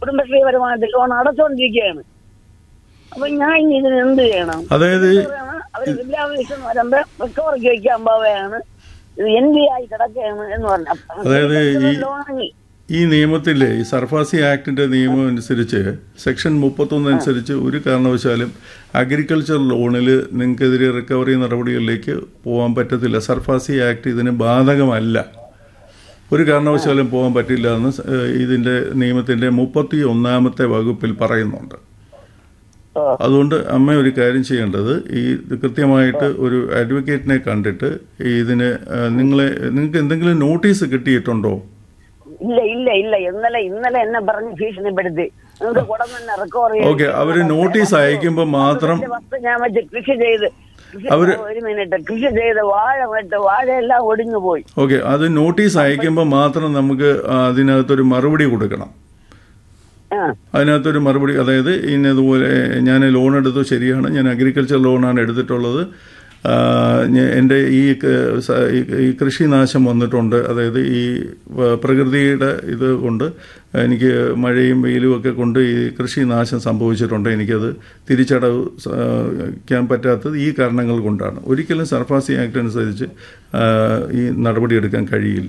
കുടുംബശ്രീപരമായിട്ട് loan അടച്ചുകൊണ്ടിരിക്കുകയാണ് അപ്പൊ ഞാൻ ഇനി ഇതിന് എന്ത് ചെയ്യണം അതായത് അവർ വിദ്യാഭ്യാസം വരുമ്പോ റിക്കവറിക്ക് വയ്ക്കാൻ പോവുകയാണ് ഇത് എൻ ബി ആയി കിടക്കുകയാണ് എന്ന് പറഞ്ഞു അപ്പൊ അതായത് ഈ- ലോൺ വാങ്ങി ഈ നിയമത്തിലെ ഈ സർഫാസി ആക്ടിന്റെ നിയമം അനുസരിച്ച് സെക്ഷൻ മുപ്പത്തൊന്ന് അനുസരിച്ച് ഒരു കാരണവശാലും അഗ്രികൾച്ചർ ലോണിൽ നിങ്ങൾക്കെതിരെ റിക്കവറി നടപടികളിലേക്ക് പോകാൻ പറ്റത്തില്ല സർഫാസി ആക്ട് ഇതിന് ബാധകമല്ല ഒരു കാരണവശാലും പോകാൻ പറ്റില്ല എന്ന് സ- ഏഹ് ഇതിന്റെ നിയമത്തിന്റെ മുപ്പത്തി ഒന്നാമത്തെ വകുപ്പിൽ പറയുന്നുണ്ട് ഓ. അതുകൊണ്ട് അമ്മ ഒരു കാര്യം ചെയ്യേണ്ടത് ഈ ഇത് കൃത്യമായിട്ട് ഒരു അഡ്വക്കേറ്റിനെ കണ്ടിട്ട് ഈ ഇതിന് ഏഹ് നിങ്ങളെ നിങ്ങൾക്ക് എന്തെങ്കിലും നോട്ടീസ് കിട്ടിയിട്ടുണ്ടോ ഇല്ല ഇല്ല ഇല്ല ഇന്നലെ ഇന്നലെ എന്നെ പറഞ്ഞ് ഭീഷണിപ്പെടുത്തി നിങ്ങൾക്ക് കുടം തന്നെ റിക്കവർ ഓക്കെ അവര് നോട്ടീസ് അയക്കുമ്പോൾ മാത്രം വസ്തു ഞാൻ വെച്ച് കൃഷി ചെയ്ത് കൃഷി- അവര്- ഒരു മിനിറ്റ് കൃഷി ചെയ്ത് വാഴ നട്ട് വാഴയെല്ലാം ഒടിഞ്ഞു പോയി ഓക്കെ അത് നോട്ടീസ് അയക്കുമ്പോൾ മാത്രം നമുക്ക് ആ, അതിനകത്തൊരു മറുപടി കൊടുക്കണം ആ അതിനകത്തൊരു മറുപടി അതായത് ഇന്നതുപോലെ ഞാൻ ലോൺ എടുത്തു ശരിയാണ് ഞാൻ അഗ്രികൾച്ചർ ലോണാണ് എടുത്തിട്ടുള്ളത് ആ, ഞ- എൻ്റെ ഈ ക- സ- ഈ- ഈ കൃഷിനാശം വന്നിട്ടുണ്ട് അതായത് ഈ വ- പ്രകൃതിയുടെ ഇത് കൊണ്ട് എനിക്ക് മഴയും വെയിലും ഒക്കെ കൊണ്ട് ഈ കൃഷിനാശം സംഭവിച്ചിട്ടുണ്ട് എനിക്കത് തിരിച്ചടവ് ക്കാൻ പറ്റാത്തത് ഈ കാരണങ്ങൾ കൊണ്ടാണ് ഒരിക്കലും സർഫാസി ആക്ട് അനുസരിച്ച് ആ, ഈ നടപടിയെടുക്കാൻ കഴിയില്ല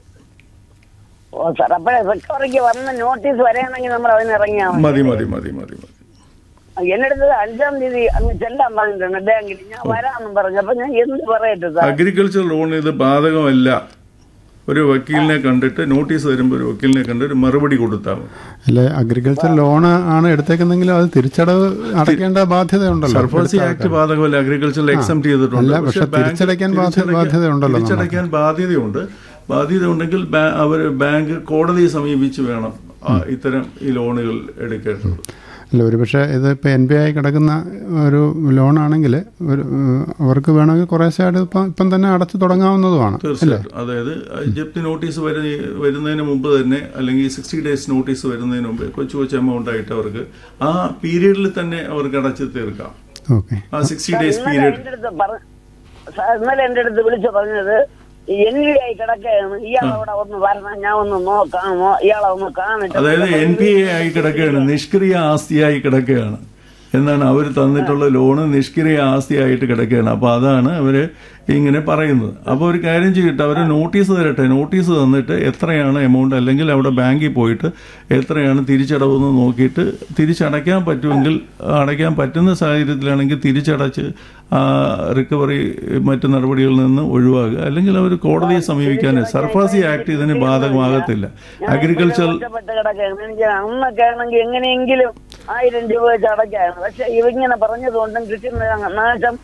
ഓ സാർ അപ്പോഴേ റിക്കവറിക്ക് വന്ന നോട്ടീസ് വരെയാണെങ്കിൽ നമ്മൾ അതിന് ഇറങ്ങിയാൽ മതി മതി മതി മതി മതി എന്റെ അടുത്ത് അഞ്ചാം തീയതി അങ്ങ് ചെല്ലാൻ പറഞ്ഞിട്ടുണ്ട് ബാങ്കിൽ ഞാൻ വരാമെന്നും പറഞ്ഞു അപ്പൊ ഞാൻ എന്ത് പറയട്ടെ സാർ അഗ്രികൾച്ചർ ലോൺ ഇത് ബാധകമല്ല ഒരു വക്കീലിനെ കണ്ടിട്ട് നോട്ടീസ് തരുമ്പോൾ ഒരു വക്കീലിനെ കണ്ട് ഒരു മറുപടി കൊടുത്താൽ മതി അല്ലെ അഗ്രികൾച്ചർ ലോൺ ആണ് എടുത്തേക്കുന്നെങ്കിലും അത് തിരിച്ചടവ് അടയ്ക്കേണ്ട ബാധ്യത ഉണ്ടല്ലോ സർഫാസി ആക്ട് ബാധകമല്ല അഗ്രികൾച്ചറിൽ എക്സംപ്റ്റ് ചെയ്തിട്ടുണ്ട് അല്ല, പക്ഷെ ബാങ്ക് തിരിച്ചടയ്ക്കാൻ ബാധ്യ- തിരിച്ചടയ്ക്കാൻ- ബാധ്യതയുണ്ടല്ലോ നമുക്ക്. തിരിച്ചടയ്ക്കാൻ ബാധ്യതയുണ്ട് ബാധ്യത ഉണ്ടെങ്കിൽ അവർ ബാങ്ക് കോടതിയെ സമീപിച്ച് വേണം ആ, ഇത്തരം ഈ ലോണുകൾ എടുക്കേണ്ടത് അല്ല ഒരുപക്ഷെ ഇത് ഇപ്പോൾ എൻ ബി ആയി കിടക്കുന്ന ഒരു ലോണാണെങ്കിൽ ഒരു ഏഹ്, അവർക്ക് വേണമെങ്കിൽ കുറേശ്ശായിട്ട് ഇപ്പം ഇപ്പം തന്നെ അടച്ചു തുടങ്ങാവുന്നതുമാണ് അല്ലേ തീർച്ചയായിട്ടും അതായത് ജപ്തി നോട്ടീസ് വരുന്ന വരുന്നതിന് മുമ്പ് തന്നെ അല്ലെങ്കിൽ സിക്സ്റ്റി ഡേയ്സ് നോട്ടീസ് വരുന്നതിന് മുമ്പ് കൊച്ചു കൊച്ചു എമൗണ്ട് ആയിട്ട് അവർക്ക് ആ പീരീഡിൽ തന്നെ അവർക്ക് അടച്ചു തീർക്കാം ഓക്കെ ആ സിക്സ്റ്റി സാർ, ഡേയ്സ് ഇന്നലെ പീരീഡ് എന്റെ അടുത്ത് പറ- സാർ, ഇന്നലെ എന്റെ അടുത്ത് വിളിച്ചു പറഞ്ഞത് എൻ വി ആയി കിടക്കുകയാണ് ഇയാൾ അവിടെ ഒന്ന് വരണം ഞാൻ ഒന്ന് നോക്കാമോ ഇയാളെ ഒന്ന് കാണിട്ട് അതായത് എൻ പി എ ആയി കിടക്കുകയാണ് നിഷ്ക്രിയ ആസ്തിയായി കിടക്കുകയാണ് എന്നാണ് അവർ തന്നിട്ടുള്ള ലോണ് നിഷ്ക്രിയ ആസ്തിയായിട്ട് കിടക്കുകയാണ് അപ്പോൾ അതാണ് അവർ ഇങ്ങനെ പറയുന്നത് അപ്പോൾ ഒരു കാര്യം ചെയ്യട്ടെ അവർ നോട്ടീസ് തരട്ടെ നോട്ടീസ് തന്നിട്ട് എത്രയാണ് എമൗണ്ട് അല്ലെങ്കിൽ അവിടെ ബാങ്കിൽ പോയിട്ട് എത്രയാണ് തിരിച്ചടവെന്ന് നോക്കിയിട്ട് തിരിച്ചടയ്ക്കാൻ പറ്റുമെങ്കിൽ അടയ്ക്കാൻ പറ്റുന്ന സാഹചര്യത്തിലാണെങ്കിൽ തിരിച്ചടച്ച് ആ റിക്കവറി മറ്റു നടപടികളിൽ നിന്ന് ഒഴിവാകുക അല്ലെങ്കിൽ അവർ കോടതിയെ സമീപിക്കാൻ സർഫാസി ആക്ട് ഇതിന് ബാധകമാകത്തില്ല അഗ്രികൾച്ചർ ഒറ്റപ്പെട്ട് കിടക്കുകയാണ് എനിക്ക് അന്നൊക്കെ ആണെങ്കിൽ എങ്ങനെയെങ്കിലും ആയിരം രൂപ വെച്ച് അടയ്ക്കാണ് പക്ഷെ ഇവങ്ങനെ പറഞ്ഞതുകൊണ്ടും കൃഷി നാശം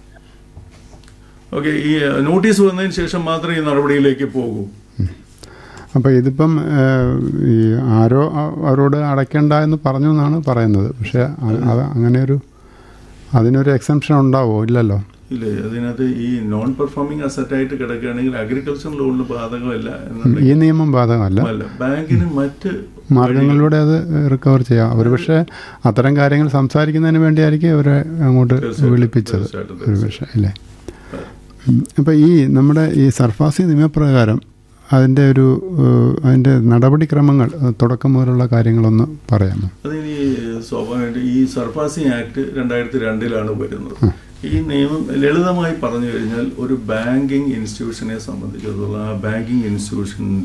ഓക്കെ ഈ നോട്ടീസ് വന്നതിന് ശേഷം മാത്രമേ ഈ നടപടിയിലേക്ക് പോകൂ അപ്പോൾ ഇതിപ്പം ഏഹ്, ഈ ആരോ അ- അവരോട് അടയ്ക്കണ്ട എന്ന് പറഞ്ഞു എന്നാണ് പറയുന്നത് പക്ഷേ അ- അത് അങ്ങനെ ഒരു അതിനൊരു എക്സംഷൻ ഉണ്ടാവോ ഇല്ലല്ലോ ഇല്ലേ അതിനകത്ത് ഈ നോൺ പെർഫോമിംഗ് അസറ്റ് ആയിട്ട് കിടക്കുകയാണെങ്കിൽ അഗ്രികൾച്ചർ ലോണിന് ബാധകമല്ല എന്നുണ്ടെങ്കിൽ ഈ നിയമം ബാധകമല്ല അല്ല ബാങ്കിന് മറ്റ് മാർഗങ്ങളിലൂടെ അത് റിക്കവർ ചെയ്യാം ഒരുപക്ഷെ അത്തരം കാര്യങ്ങൾ സംസാരിക്കുന്നതിന് വേണ്ടിയായിരിക്കും അവരെ അങ്ങോട്ട് തീർച്ചയായിട്ടും, വിളിപ്പിച്ചത് തീർച്ചയായിട്ടും, ഒരുപക്ഷെ അല്ലേ അപ്പം ഈ നമ്മുടെ ഈ സർഫാസി നിയമപ്രകാരം അതിൻ്റെ ഒരു ഏഹ്, അതിൻ്റെ നടപടിക്രമങ്ങൾ ഏഹ്, തുടക്കം മുതലുള്ള കാര്യങ്ങളൊന്ന് പറയാമോ അതിന് ഈ സ്വാഭാവികമായിട്ട് ഈ സർഫാസി ആക്ട് രണ്ടായിരത്തി രണ്ടിലാണ് വരുന്നത് ഈ നിയമം ലളിതമായി പറഞ്ഞു കഴിഞ്ഞാൽ ഒരു ബാങ്കിങ് ഇൻസ്റ്റിറ്റ്യൂഷനെ സംബന്ധിച്ചിടത്തോളം ആ ബാങ്കിങ് ഇൻസ്റ്റിറ്റ്യൂഷൻ